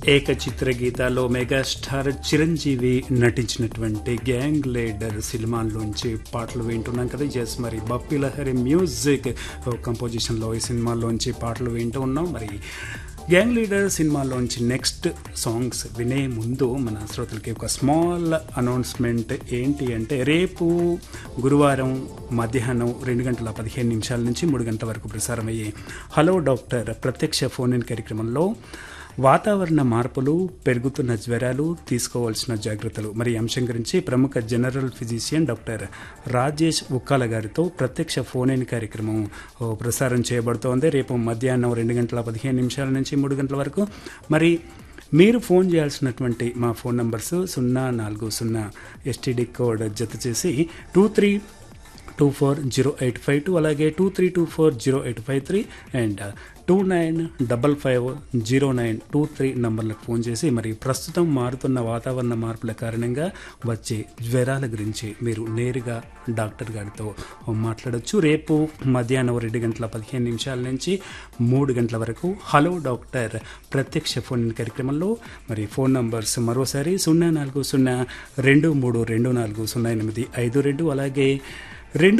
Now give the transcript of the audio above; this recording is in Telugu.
ఏకచిత్ర గీతాలో మెగాస్టార్ చిరంజీవి నటించినటువంటి గ్యాంగ్ లీడర్ సినిమాల్లోంచి పాటలు వింటున్నాం కదా జస్ మరి బప్పి లహరి మ్యూజిక్ కంపోజిషన్లో ఈ సినిమాల్లోంచి పాటలు వింటూ ఉన్నాం మరి గ్యాంగ్ లీడర్ సినిమాలోంచి నెక్స్ట్ సాంగ్స్ వినే ముందు మన శ్రోతలకి ఒక స్మాల్ అనౌన్స్మెంట్ ఏంటి అంటే రేపు గురువారం మధ్యాహ్నం రెండు గంటల పదిహేను నిమిషాల నుంచి మూడు గంటల వరకు ప్రసారమయ్యే హలో డాక్టర్ ప్రత్యక్ష ఫోన్ ఇన్ కార్యక్రమంలో వాతావరణ మార్పులు పెరుగుతున్న జ్వరాలు తీసుకోవాల్సిన జాగ్రత్తలు మరి ఈ అంశం గురించి ప్రముఖ general physician doctor Rajesh Ukkala గారితో ప్రత్యక్ష ఫోన్ ఇన్ కార్యక్రమం ఓ, ప్రసారం చేయబడుతోంది రేపు మధ్యాహ్నం రెండు గంటల పదిహేను నిమిషాల నుంచి మూడు గంటల వరకు మరి మీరు ఫోన్ చేయాల్సినటువంటి మా ఫోన్ నంబర్స్ సున్నా నాలుగు సున్నా ఎస్టీడీ కోడ్ జత చేసి two three two four zero eight five two అలాగే two three two four zero eight five three and two nine double five zero nine two three నంబర్లకు ఫోన్ చేసి మరి ప్రస్తుతం మారుతున్న వాతావరణ మార్పుల కారణంగా వచ్చే జ్వరాల గురించి మీరు నేరుగా డాక్టర్ గారితో మాట్లాడొచ్చు రేపు మధ్యాహ్నం రెండు గంటల పదిహేను నిమిషాల నుంచి మూడు గంటల వరకు హలో డాక్టర్ ప్రత్యక్ష ఫోన్ కార్యక్రమంలో మరి ఫోన్ నంబర్స్ మరోసారి సున్నా నాలుగు సున్నా రెండు మూడు రెండు నాలుగు సున్నా ఎనిమిది ఐదు రెండు అలాగే రెండు